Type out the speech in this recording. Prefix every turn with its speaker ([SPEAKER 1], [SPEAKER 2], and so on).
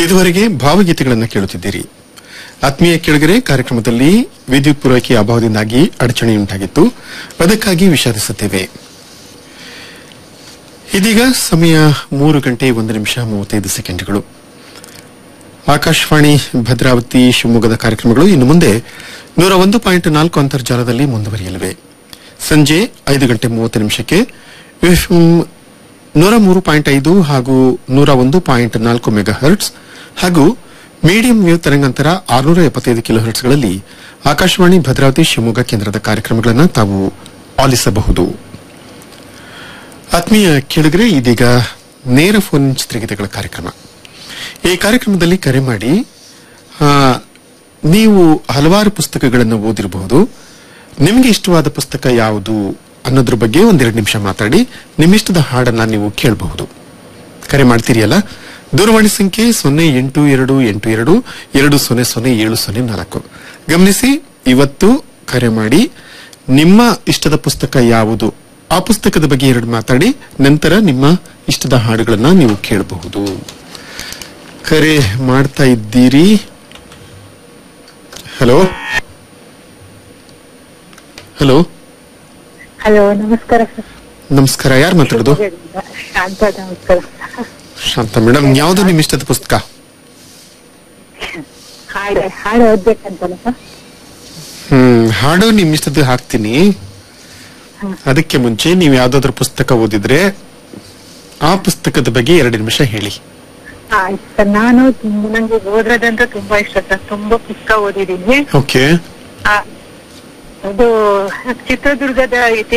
[SPEAKER 1] ಇದುವರೆಗೆ ಭಾವಗೀತೆಗಳನ್ನು ಕೇಳುತ್ತಿದ್ದೀರಿ ಆತ್ಮೀಯ ಕೆಳಗರೆ ಕಾರ್ಯಕ್ರಮದಲ್ಲಿ ವಿದ್ಯುತ್ ಪೂರೈಕೆ ಅಭಾವದಿಂದಾಗಿ ಅಡಚಣೆಯುಂಟಾಗಿತ್ತು ಅದಕ್ಕಾಗಿ ವಿಷಾದಿಸುತ್ತೇವೆ ಇದೀಗ ಸಮಯ ಮೂರು ಗಂಟೆ ಒಂದು ನಿಮಿಷ ಮೂವತ್ತೈದು ಸೆಕೆಂಡ್ಗಳು ಆಕಾಶವಾಣಿ ಭದ್ರಾವತಿ ಶಿವಮೊಗ್ಗದ ಕಾರ್ಯಕ್ರಮಗಳು ಇನ್ನು ಮುಂದೆ ನೂರ ಒಂದು ಪಾಯಿಂಟ್ ನಾಲ್ಕು ಅಂತರ್ಜಾಲದಲ್ಲಿ ಮುಂದುವರಿಯಲಿವೆ ಸಂಜೆ ಐದು ಗಂಟೆ ಮೂವತ್ತು ನಿಮಿಷಕ್ಕೆ ಎಫ್ಎಂ ನೂರ ಮೂರು ಪಾಯಿಂಟ್ ಐದು ಹಾಗೂ ನೂರ ಒಂದು ಪಾಯಿಂಟ್ ನಾಲ್ಕು ಮೆಗಾ ಹರ್ಟ್ಸ್ ಹಾಗೂ ಮೀಡಿಯಂ ವೇವ್ ತರಂಗಾಂತರ ಆರುನೂರ ಎಪ್ಪತ್ತೈದು ಕಿಲೋ ಹರ್ಟ್ಸ್ಗಳಲ್ಲಿ ಆಕಾಶವಾಣಿ ಭದ್ರಾವತಿ ಶಿವಮೊಗ್ಗ ಕೇಂದ್ರದ ಕಾರ್ಯಕ್ರಮಗಳನ್ನು ತಾವು ಆಲಿಸಬಹುದು ಆತ್ಮೀಯ ಕೇಳಿದ್ರೆ ಇದೀಗ ನೇರ ಫೋನ್ ಚಿತ್ರಗೀತೆಗಳ ಕಾರ್ಯಕ್ರಮ ಈ ಕಾರ್ಯಕ್ರಮದಲ್ಲಿ ಕರೆ ಮಾಡಿ ಆ, ನೀವು ಹಲವಾರು ಪುಸ್ತಕಗಳನ್ನು ಓದಿರಬಹುದು ನಿಮಗೆ ಇಷ್ಟವಾದ ಪುಸ್ತಕ ಯಾವುದು ಅನ್ನೋದ್ರ ಬಗ್ಗೆ ಒಂದೆರಡು ನಿಮಿಷ ಮಾತಾಡಿ ನಿಮ್ಮಿಷ್ಟದ ಹಾಡನ್ನ ನೀವು ಕೇಳಬಹುದು ಕರೆ ಮಾಡ್ತೀರಿಯಲ್ಲ ದೂರವಾಣಿ ಸಂಖ್ಯೆ ಸೊನ್ನೆ ಎಂಟು ಎರಡು ಎಂಟು ಎರಡು ಎರಡು ಸೊನ್ನೆ ಸೊನ್ನೆ ಏಳು ಸೊನ್ನೆ ನಾಲ್ಕು ಗಮನಿಸಿ ಇವತ್ತು ಕರೆ ಮಾಡಿ ನಿಮ್ಮ ಇಷ್ಟದ ಪುಸ್ತಕ ಯಾವುದು ಆ ಪುಸ್ತಕದ ಬಗ್ಗೆ ಎರಡು ಮಾತಾಡಿ ನಂತರ ನಿಮ್ಮ ಇಷ್ಟದ ಹಾಡುಗಳನ್ನ ನೀವು ಕೇಳಬಹುದು ಕರೆ ಮಾಡ್ತಾ ಇದ್ದೀರಿ ಹಲೋ ಹಲೋ
[SPEAKER 2] ಹಲೋ ನಮಸ್ಕಾರ ಸರ್
[SPEAKER 1] ನಮಸ್ಕಾರ ಯಾರು ಮಾತಾಡೋದು
[SPEAKER 2] ಶಾಂತ ನಮಸ್ಕಾರ
[SPEAKER 1] ಶಾಂತ ಮೇಡಮ್ ಯಾವ್ದು ನಿಮ್ ಇಷ್ಟದ ಪುಸ್ತಕ
[SPEAKER 2] ಹಾಡು ಹಾಡು ಓದ್ಬೇಕಂತಲ್ಲ ಸರ್
[SPEAKER 1] ಹ್ಮ್ ಹಾಡು ನಿಮ್ ಇಷ್ಟದ ಹಾಕ್ತೀನಿ ಅದಕ್ಕೆ ಮುಂಚೆ ನೀವು ಯಾವ್ದಾದ್ರು ಪುಸ್ತಕ ಓದಿದ್ರೆ ಆ ಪುಸ್ತಕದ ಬಗ್ಗೆ ಎರಡು ನಿಮಿಷ ಹೇಳಿ
[SPEAKER 2] ಆಯ್ತು ಸರ್ ನಾನು ತುಂಬ- ನಂಗೆ ಓದೋದಂದ್ರೆ ತುಂಬಾ ಇಷ್ಟ ಸರ್ ತುಂಬಾ ಪುಸ್ತಕ ಓದಿದೀನಿ
[SPEAKER 1] ಓಕೆ
[SPEAKER 2] ಆ, ಅದು ಚಿತ್ರದುರ್ಗದ ಇತಿಹಾಸ